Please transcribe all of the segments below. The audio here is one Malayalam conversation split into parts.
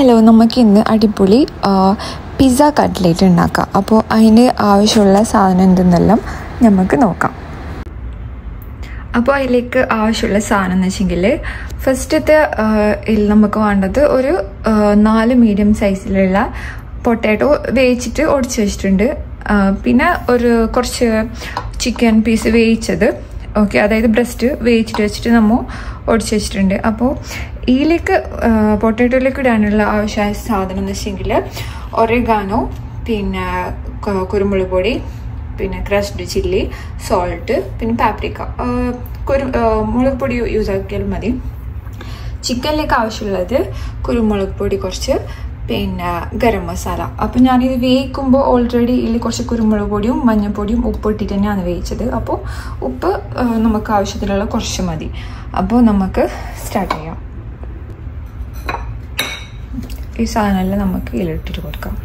ഹലോ നമുക്ക് ഇന്ന് അടിപൊളി പിസ്സ കട്ട്ലേറ്റ് ഉണ്ടാക്കാം അപ്പോൾ അതിന് ആവശ്യമുള്ള സാധനം എന്തെന്നെല്ലാം നമുക്ക് നോക്കാം അപ്പോൾ അതിലേക്ക് ആവശ്യമുള്ള സാധനം എന്ന് വെച്ചെങ്കിൽ ഫസ്റ്റത്തെ ഇതിൽ നമുക്ക് വേണ്ടത് ഒരു ആ, നാല് മീഡിയം സൈസിലുള്ള പൊട്ടാറ്റോ വേവിച്ചിട്ട് ഒടിച്ച് വെച്ചിട്ടുണ്ട് ആ, പിന്നെ ഒരു കുറച്ച് ചിക്കൻ പീസ് വേവിച്ചത് ഓക്കെ അതായത് ബ്രസ്റ്റ് വേവിച്ചിട്ട് വെച്ചിട്ട് നമ്മൾ ഒടിച്ച് വെച്ചിട്ടുണ്ട് അപ്പോൾ ഇതിലേക്ക് പൊട്ടാറ്റോയിലേക്ക് ഇടാനുള്ള ആവശ്യമായ സാധനം എന്ന് വെച്ചെങ്കിൽ ഒരഗാനോ പിന്നെ കു- കുരുമുളക് പൊടി പിന്നെ ക്രഷ്ഡ് ചില്ലി സോൾട്ട് പിന്നെ പാപ്രിക്ക കുരു ആ, മുളക് പൊടി യൂസ് ആക്കിയാൽ മതി ചിക്കനിലേക്ക് ആവശ്യമുള്ളത് കുരുമുളക് പൊടി കുറച്ച് പിന്നെ ഗരം മസാല അപ്പം ഞാനിത് വേവിക്കുമ്പോൾ ഓൾറെഡി ഇതിൽ കുറച്ച് കുരുമുളക് പൊടിയും മഞ്ഞൾപ്പൊടിയും ഉപ്പ് ഇട്ടിട്ട് തന്നെയാണ് വേവിച്ചത് അപ്പോൾ ഉപ്പ് ആ, നമുക്ക് ആവശ്യത്തിലുള്ള കുറച്ച് മതി അപ്പോൾ നമുക്ക് സ്റ്റാർട്ട് ചെയ്യാം ഈ സാധനമെല്ലാം നമുക്ക് ഇതിലിട്ടിട്ട് കൊടുക്കാം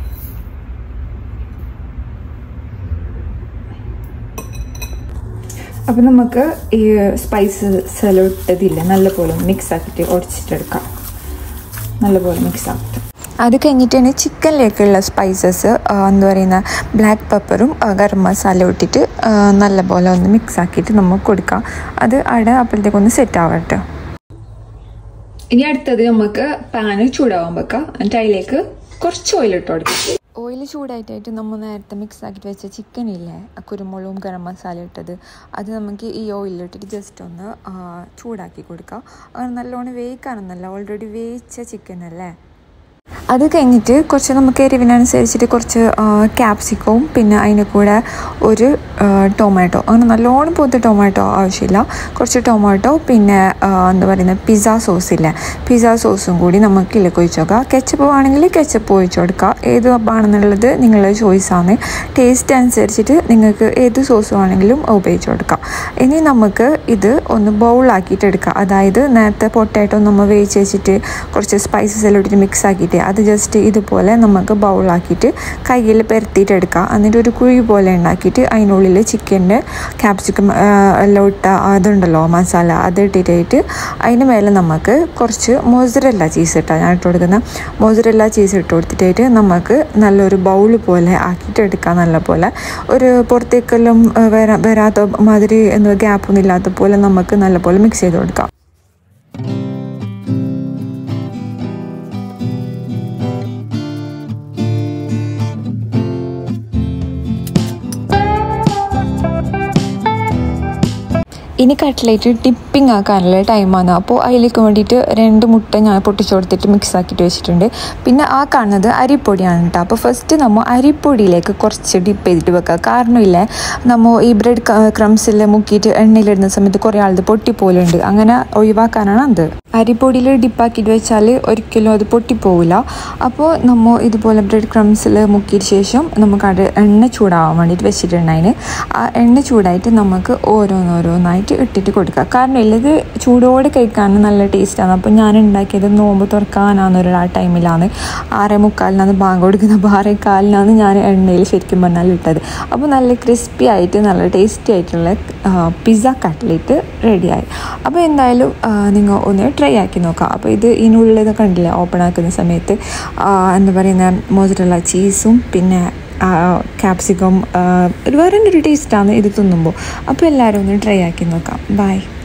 അപ്പം നമുക്ക് ഈ സ്പൈസസ് എല്ലാം ഇട്ടതില്ല നല്ലപോലെ മിക്സ് ആക്കിയിട്ട് ഉടച്ചിട്ടെടുക്കാം നല്ലപോലെ മിക്സ് ആക്കിയിട്ട് അത് കഴിഞ്ഞിട്ടാണ് ചിക്കനിലേക്കുള്ള സ്പൈസസ് എന്താ പറയുന്ന ബ്ലാക്ക് പെപ്പറും ഗരം മസാല ഇട്ടിട്ട് ആ, നല്ലപോലെ ഒന്ന് മിക്സ് ആക്കിയിട്ട് നമുക്ക് കൊടുക്കാം അത് അവിടെ അപ്പോഴത്തേക്കൊന്ന് സെറ്റ് ആവട്ടെ ഇനി അടുത്തത് നമുക്ക് പാന് ചൂടാവാൻ വെക്കാം എന്നിട്ട് അതിലേക്ക് കുറച്ച് ഓയിൽ ഇട്ട് കൊടുക്കാം ഓയിൽ ചൂടായിട്ടായിട്ട് നമ്മൾ നേരത്തെ മിക്സ് ആക്കിയിട്ട് വെച്ച ചിക്കൻ ഇല്ലേ ആ കുരുമുളകും ഗരം മസാല ഇട്ടത് അത് നമുക്ക് ഈ ഓയിലിട്ടിട്ട് ജസ്റ്റ് ഒന്ന് ആ, ചൂടാക്കി കൊടുക്കാം അത് നല്ലോണം വേവിക്കാനൊന്നല്ല ഓൾറെഡി വേവിച്ച ചിക്കൻ അല്ലേ അത് കഴിഞ്ഞിട്ട് കുറച്ച് നമുക്ക് എരിവിനനുസരിച്ചിട്ട് കുറച്ച് ക്യാപ്സിക്കവും പിന്നെ അതിൻ്റെ കൂടെ ഒരു ആ, ടൊമാറ്റോ അങ്ങനെ നല്ലോണം പോത്ത ടൊമാറ്റോ ആവശ്യമില്ല കുറച്ച് ടൊമാറ്റോ പിന്നെ ആ, എന്താ പറയുന്നത് പിസ്സ സോസ് ഇല്ലേ പിസ്സ സോസും കൂടി നമുക്ക് ഇതിലേക്ക് ഒഴിച്ച് നോക്കാം കെച്ചപ്പ് ആണെങ്കിൽ കെച്ചപ്പ് ഒഴിച്ച് കൊടുക്കുക ഏത് ആണെന്നുള്ളത് നിങ്ങളുടെ ചോയ്സാണ് ടേസ്റ്റ് അനുസരിച്ചിട്ട് നിങ്ങൾക്ക് ഏത് സോസ് ആണെങ്കിലും ഉപയോഗിച്ച് കൊടുക്കാം ഇനി നമുക്ക് ഇത് ഒന്ന് ബൗളാക്കിയിട്ട് എടുക്കാം അതായത് നേരത്തെ പൊട്ടാറ്റോ നമ്മൾ വേവിച്ച് വെച്ചിട്ട് കുറച്ച് സ്പൈസസ് എല്ലാം ഇട്ടിട്ട് മിക്സ് ആക്കിയിട്ട് അത് ജസ്റ്റ് ഇതുപോലെ നമുക്ക് ബൗളാക്കിയിട്ട് കയ്യിൽ പെരത്തിയിട്ട് എടുക്കാം എന്നിട്ട് ഒരു കുഴി പോലെ ഉണ്ടാക്കിയിട്ട് അതിനുള്ളിൽ ചിക്കൻ്റെ ക്യാപ്സിക്കം എല്ലാം ഇട്ട അതുണ്ടല്ലോ മസാല അത് ഇട്ടിട്ടായിട്ട് അതിന് മേലെ നമുക്ക് കുറച്ച് മൊസറല്ല ചീസ് ഇട്ടാൽ ഞാൻ ഇട്ട് കൊടുക്കുന്ന മൊസറല്ല ചീസ് ഇട്ട് കൊടുത്തിട്ടായിട്ട് നമുക്ക് നല്ലൊരു ബൗൾ പോലെ ആക്കിയിട്ട് എടുക്കാം നല്ലപോലെ ഒരു പുറത്തേക്കെല്ലാം ആ, വരാ വരാത്ത മാതിരി എന്താ ഗ്യാപ്പൊന്നും ഇല്ലാത്ത പോലെ നമുക്ക് നല്ലപോലെ മിക്സ് ചെയ്ത് കൊടുക്കാം ഇനി കട്ട്ലേറ്റ് ഡിപ്പിംഗ് ആക്കാനുള്ള ടൈമാണ് അപ്പോൾ അതിലേക്ക് വേണ്ടിയിട്ട് രണ്ട് മുട്ട ഞാൻ പൊട്ടിച്ച് കൊടുത്തിട്ട് മിക്സ് ആക്കിയിട്ട് വെച്ചിട്ടുണ്ട് പിന്നെ ആ കാണുന്നത് അരിപ്പൊടിയാണ് കേട്ടോ അപ്പോൾ ഫസ്റ്റ് നമ്മൾ അരിപ്പൊടിയിലേക്ക് കുറച്ച് ഡിപ്പ് ചെയ്തിട്ട് വെക്കുക കാരണം ഇല്ലേ നമ്മൾ ഈ ബ്രെഡ് ക്രംസിൽ മുക്കിയിട്ട് എണ്ണയിലിടുന്ന സമയത്ത് കുറേ ആളത് പൊട്ടിപ്പോലുണ്ട് അങ്ങനെ ഒഴിവാക്കാനാണ് അത് അരിപ്പൊടിയിൽ ഡിപ്പാക്കിയിട്ട് വെച്ചാൽ ഒരിക്കലും അത് പൊട്ടിപ്പോവില്ല അപ്പോൾ നമ്മൾ ഇതുപോലെ ബ്രെഡ് ക്രംസിൽ മുക്കിയ ശേഷം നമുക്ക് അത് എണ്ണ ചൂടാവാൻ വേണ്ടിയിട്ട് വെച്ചിട്ടുണ്ട് അതിന് ആ എണ്ണ ചൂടായിട്ട് നമുക്ക് ഓരോന്നോരോന്നായിട്ട് ഇട്ടിട്ട് കൊടുക്കുക കാരണം ഇല്ലത് ചൂടോടെ കഴിക്കാൻ നല്ല ടേസ്റ്റാണ് അപ്പോൾ ഞാൻ ഉണ്ടാക്കിയത് നോമ്പ് തുറക്കാനാണെന്നൊരു ആ ടൈമിലാണ് ആറേ മുക്കാലിനാണ് ബാങ്ക് കൊടുക്കുന്നത് അപ്പോൾ ആറേ കാലിനാണ് ഞാൻ എണ്ണയിൽ ശരിക്കും പറഞ്ഞാൽ ഇട്ടത് അപ്പോൾ നല്ല ക്രിസ്പി ആയിട്ട് നല്ല ടേസ്റ്റി ആയിട്ടുള്ള പിസ്സ കട്ട്ലേറ്റ് റെഡിയായി അപ്പോൾ എന്തായാലും നിങ്ങൾ ഒന്ന് ട്രൈ ആക്കി നോക്കാം അപ്പോൾ ഇത് ഇതിനുള്ളിൽ കണ്ടില്ലേ ഓപ്പൺ ആക്കുന്ന സമയത്ത് ആ, എന്താ പറയുന്ന മോസറല്ല ചീസും പിന്നെ ക്യാപ്സിക്കം ഒരു വേറെ ഒരു ടേസ്റ്റാണ് ഇത് തിന്നുമ്പോൾ അപ്പോൾ എല്ലാവരും ഒന്ന് ട്രൈ ആക്കി നോക്കാം ബൈ